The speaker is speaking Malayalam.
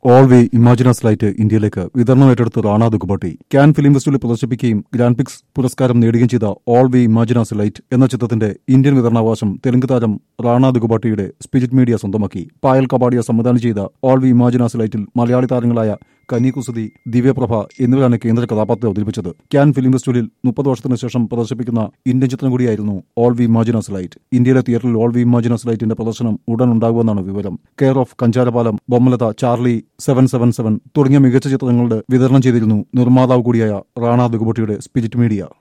ഓൾ വി ഇമാജിനസ് ലൈറ്റ് ഇന്ത്യയിലേക്ക് വിതരണം ഏറ്റെടുത്ത് റാണ ദുഗുബട്ടി ക്യാൻ ഫിലിം ഫെസ്റ്റിവലിൽ പ്രദർശിപ്പിക്കുകയും ഗ്രാൻഡ് പിക്സ് പുരസ്കാരം നേടുകയും ചെയ്ത ഓൾ വി ഇമാജിനസ് ലൈറ്റ് എന്ന ചിത്രത്തിന്റെ ഇന്ത്യൻ വിതരണാവകാശം തെലുങ്ക് താരം റാണ ദുഗുബട്ടിയുടെ സ്പിരിറ്റ് മീഡിയ സ്വന്തമാക്കി പായൽ കപാടിയ സംവിധാനം ചെയ്ത ഓൾ വി ഇമാജിനസ് ലൈറ്റിൽ മലയാളി താരങ്ങളായ കനി കുസതി ദിവ്യപ്രഭ എന്നിവരാണ് കേന്ദ്ര കഥാപാത്രത്തെ അവതരിപ്പിച്ചത് ക്യാൻ ഫിലിം ഫെസ്റ്റിവലിൽ മുപ്പത് വർഷത്തിന് ശേഷം പ്രദർശിപ്പിക്കുന്ന ഇന്ത്യൻ ചിത്രം കൂടിയായിരുന്നു ഓൾ വി ഇമാജിനസ് ലൈറ്റ് ഇന്ത്യയിലെ തിയേറ്ററിൽ ഓൾ വി ഇമാജിനസ് ലൈറ്റിന്റെ പ്രദർശനം ഉടൻ ഉണ്ടാകുമെന്നാണ് വിവരം care of Kancharapalem Bommalata Charlie seven seven seven തുടങ്ങിയ മികച്ച ചിത്രങ്ങളുടെ വിതരണം ചെയ്തിരുന്നു നിർമ്മാതാവ് കൂടിയായ റാണ ദുഗുബട്ടിയുടെ സ്പിരിറ്റ് മീഡിയ